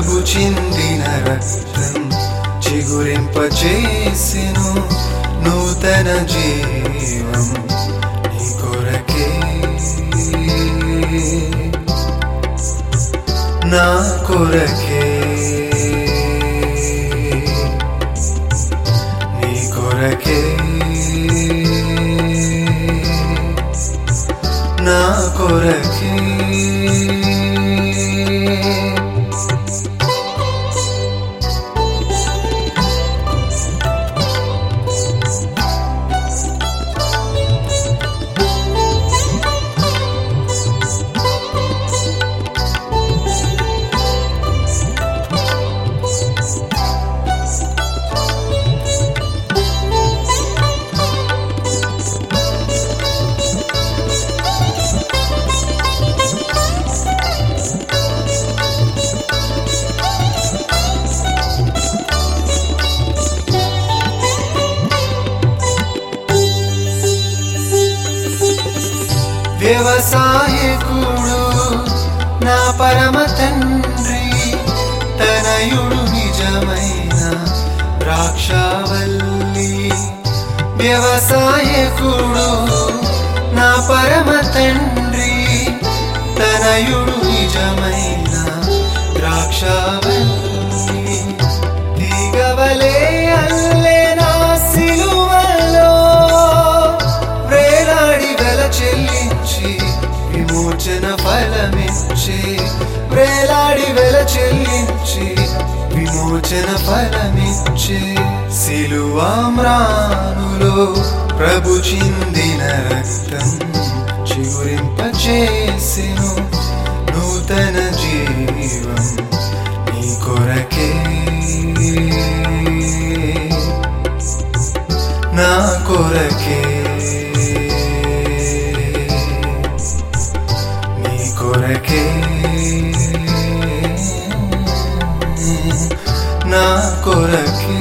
ప్రభు చిందిన రక్తం చిగురింపచేసెను నూతన జీవం నీ కొరకే నా కొరకే నీ కొరకే నా కొరకే వ్యవసాయకుడు నా పరమ తండ్రి తనయుడు నిజమైన ద్రాక్షావల్లి వ్యవసాయకుడు నా పరమ తండ్రి తనయుడు నిజమైన ద్రాక్షావల్లి తీగవలే అల్లే నా సిలువలో వేలాడి వెల చెల్లించి విమోచన ఫలమిచ్చి వేలాడి వెల చెల్లించి విమోచన ఫలమిచ్చి సిలువామ్రానులో ప్రభు చిందిన రక్తం చిగురింపచేసెను నూతన జీవం నీ కొరకే నా కొరకే నీ కొరకే నా కొరకే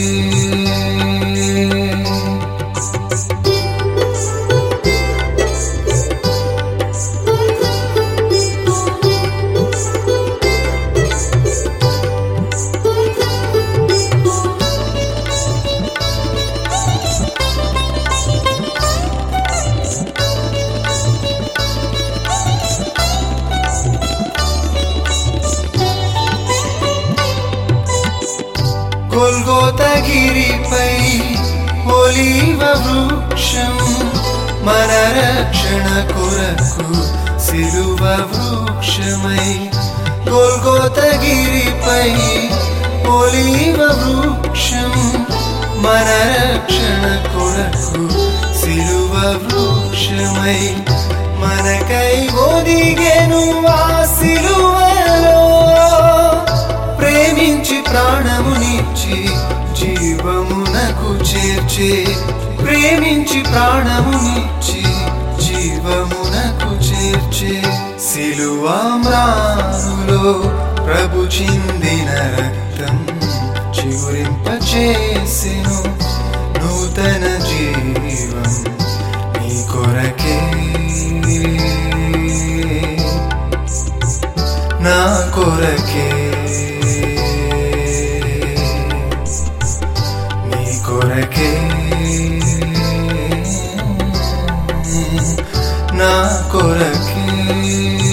గొల్గోతగిరిపై ఒలీవ వృక్షం మన రక్షణ కొరకు సిలువ వృక్షమై గొల్గోతగిరిపై ఒలీవ వృక్షం మన రక్షణ కొరకు సిలువ వృక్షమై మనకై ఒదిగెను ఆ సిలువలో ప్రేమించి ప్రాణమునిచ్చి జీవమునకు చేర్చే ప్రేమించి ప్రాణమునిచ్చి జీవమునకు చేర్చే సిలువామ్రానులో ప్రభు చిందిన రక్తం చిగురింపచేసెను నూతన జీవం నీ కొరకే నా కొరకే నీ కొరకే నా కొరకే